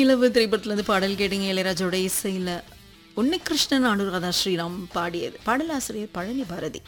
நிலவு திரைப்படத்துலேருந்து பாடல் கேட்டீங்க இளையராஜோட இசையில் உன்னிகிருஷ்ணன் அனுராதா ஸ்ரீராம் பாடியது பாடலாசிரியர் பழனி பாரதி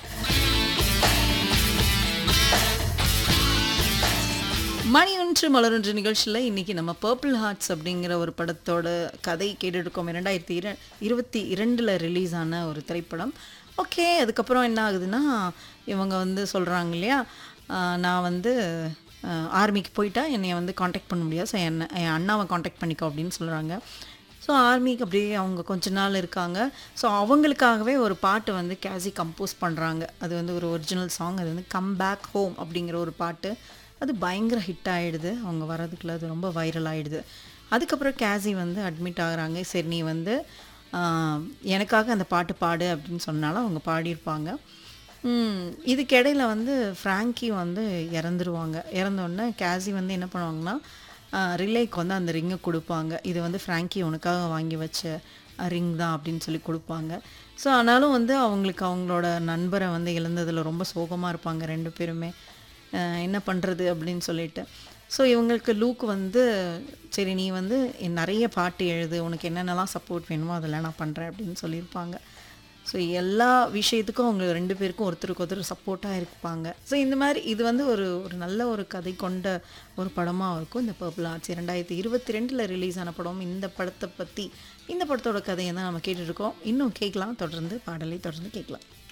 மணி ஒன்று மலரொன்று நிகழ்ச்சியில் இன்னைக்கு நம்ம பர்பிள் ஹார்ட்ஸ் அப்படிங்கிற ஒரு படத்தோட கதை கேட்டுருக்கோம் இரண்டாயிரத்தி இர இருபத்தி இரண்டில் ரிலீஸ் ஆன ஒரு திரைப்படம் ஓகே அதுக்கப்புறம் என்ன ஆகுதுன்னா இவங்க வந்து சொல்கிறாங்க இல்லையா ஆஹ் நான் வந்து ஆர்மிக்கு போயிட்டா என்னை வந்து காண்டாக்ட் பண்ண முடியாது ஸோ என்ன என் அண்ணாவை காண்டாக்ட் பண்ணிக்கோ அப்படின்னு சொல்கிறாங்க ஸோ ஆர்மிக்கு அப்படியே அவங்க கொஞ்ச நாள் இருக்காங்க ஸோ அவங்களுக்காகவே ஒரு பாட்டு வந்து கேசி கம்போஸ் பண்ணுறாங்க அது வந்து ஒரு ஒரிஜினல் சாங் அது வந்து கம் பேக் ஹோம் அப்படிங்கிற ஒரு பாட்டு அது பயங்கர ஹிட் ஆகிடுது அவங்க வர்றதுக்குள்ள அது ரொம்ப வைரல் ஆகிடுது அதுக்கப்புறம் கேசி வந்து அட்மிட் ஆகுறாங்க சரி நீ வந்து ஆஹ், எனக்காக அந்த பாட்டு பாடு அப்படின்னு சொன்னாலும் அவங்க பாடியிருப்பாங்க ம், இதுக்கிடையில் வந்து ஃப்ராங்கி வந்து இறந்துருவாங்க இறந்தோடனே கேசி வந்து என்ன பண்ணுவாங்கன்னா ரிலேக்கு வந்து அந்த ரிங்கை கொடுப்பாங்க இது வந்து ஃப்ராங்கி உனக்காக வாங்கி வச்ச ரிங் தான் அப்படின்னு சொல்லி கொடுப்பாங்க ஸோ ஆனாலும் வந்து அவங்களுக்கு அவங்களோட நண்பரை வந்து இழந்ததில் ரொம்ப சோகமாக இருப்பாங்க ரெண்டு பேருமே அஹ் என்ன பண்ணுறது அப்படின்னு சொல்லிட்டு ஸோ இவங்களுக்கு லூக் வந்து சரி நீ வந்து என் நிறைய பாட்டு எழுது உனக்கு என்னென்னலாம் சப்போர்ட் வேணுமோ அதெல்லாம் நான் பண்ணுறேன் அப்படின்னு சொல்லியிருப்பாங்க ஸோ எல்லா விஷயத்துக்கும் அவங்க ரெண்டு பேருக்கும் ஒருத்தருக்கு ஒருத்தர் சப்போர்ட்டாக இருப்பாங்க ஸோ இந்த மாதிரி இது வந்து ஒரு ஒரு நல்ல ஒரு கதை கொண்ட ஒரு படமாக இருக்கும் இந்த பர்பிள் ஆர்ட்ஸ் ரெண்டாயிரத்தி இருபத்தி ரெண்டில் ரிலீஸ் ஆன படம் இந்த படத்தை பற்றி இந்த படத்தோட கதையை தான் நம்ம கேட்டுட்ருக்கோம் இன்னும் கேட்கலாம் தொடர்ந்து பாடலை தொடர்ந்து கேட்கலாம்